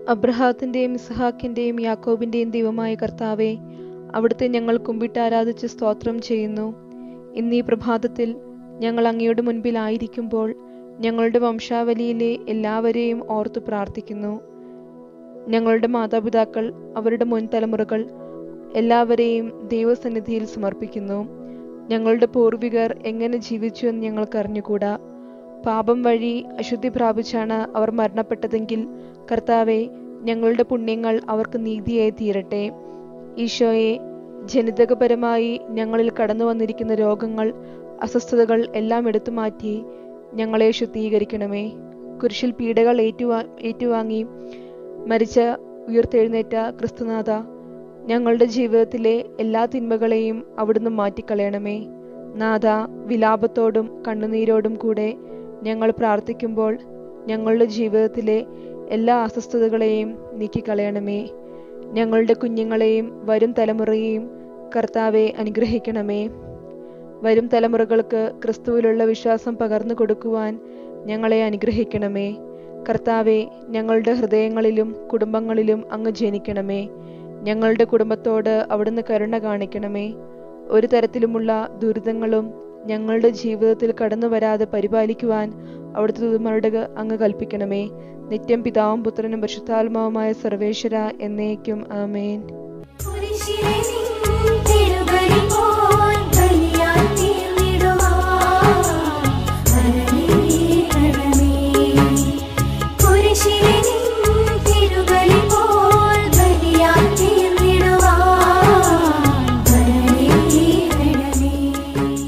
അബ്രഹാത്തിന്റെയും ഇസ്ഹാക്കിന്റെയും യാക്കോബിന്റെയും ദൈവമായ കർത്താവെ അവിടുത്തെ ഞങ്ങൾ കുമ്പിട്ട് ആരാധിച്ച് സ്തോത്രം ചെയ്യുന്നു ഇന്നീ പ്രഭാതത്തിൽ ഞങ്ങൾ അങ്ങയുടെ മുൻപിലായിരിക്കുമ്പോൾ ഞങ്ങളുടെ വംശാവലിയിലെ എല്ലാവരെയും ഓർത്തു പ്രാർത്ഥിക്കുന്നു ഞങ്ങളുടെ മാതാപിതാക്കൾ അവരുടെ മുൻ തലമുറകൾ എല്ലാവരെയും ദൈവസന്നിധിയിൽ സമർപ്പിക്കുന്നു ഞങ്ങളുടെ പൂർവികർ എങ്ങനെ ജീവിച്ചു എന്ന് ഞങ്ങൾക്ക് അറിഞ്ഞുകൂടാ പാപം വഴി അശുദ്ധി പ്രാപിച്ചാണ് അവർ മരണപ്പെട്ടതെങ്കിൽ കർത്താവെ ഞങ്ങളുടെ പുണ്യങ്ങൾ അവർക്ക് നീതിയായി തീരട്ടെ ഈശോയെ ജനിതകപരമായി ഞങ്ങളിൽ കടന്നു വന്നിരിക്കുന്ന രോഗങ്ങൾ അസ്വസ്ഥതകൾ എല്ലാം എടുത്തു മാറ്റി ഞങ്ങളെ ശുദ്ധീകരിക്കണമേ കുരിശിൽ പീഡകൾ ഏറ്റുവാ ഏറ്റുവാങ്ങി മരിച്ച ഉയർത്തെഴുന്നേറ്റ ക്രിസ്തുനാഥ ഞങ്ങളുടെ ജീവിതത്തിലെ എല്ലാ തിന്മകളെയും അവിടുന്ന് മാറ്റിക്കളയണമേ നാഥ വിലാപത്തോടും കണ്ണുനീരോടും കൂടെ ഞങ്ങൾ പ്രാർത്ഥിക്കുമ്പോൾ ഞങ്ങളുടെ ജീവിതത്തിലെ എല്ലാ അസ്വസ്ഥതകളെയും നീക്കിക്കളയണമേ ഞങ്ങളുടെ കുഞ്ഞുങ്ങളെയും വരും തലമുറയെയും കർത്താവെ അനുഗ്രഹിക്കണമേ വരും തലമുറകൾക്ക് ക്രിസ്തുവിലുള്ള വിശ്വാസം പകർന്നു കൊടുക്കുവാൻ ഞങ്ങളെ അനുഗ്രഹിക്കണമേ കർത്താവെ ഞങ്ങളുടെ ഹൃദയങ്ങളിലും കുടുംബങ്ങളിലും അങ്ങ് ജനിക്കണമേ ഞങ്ങളുടെ കുടുംബത്തോട് അവിടുന്ന് കരുണ കാണിക്കണമേ ഒരു തരത്തിലുമുള്ള ദുരിതങ്ങളും ഞങ്ങളുടെ ജീവിതത്തിൽ കടന്നു വരാതെ പരിപാലിക്കുവാൻ അവിടുത്തെ ദൂതന്മാരുടെ അങ്ങ് കൽപ്പിക്കണമേ നിത്യം പിതാവും പുത്രനും പരിശുദ്ധാത്മാവുമായ സർവേശ്വര എന്നേക്കും ആമേൻ കുരിശിലെ നീ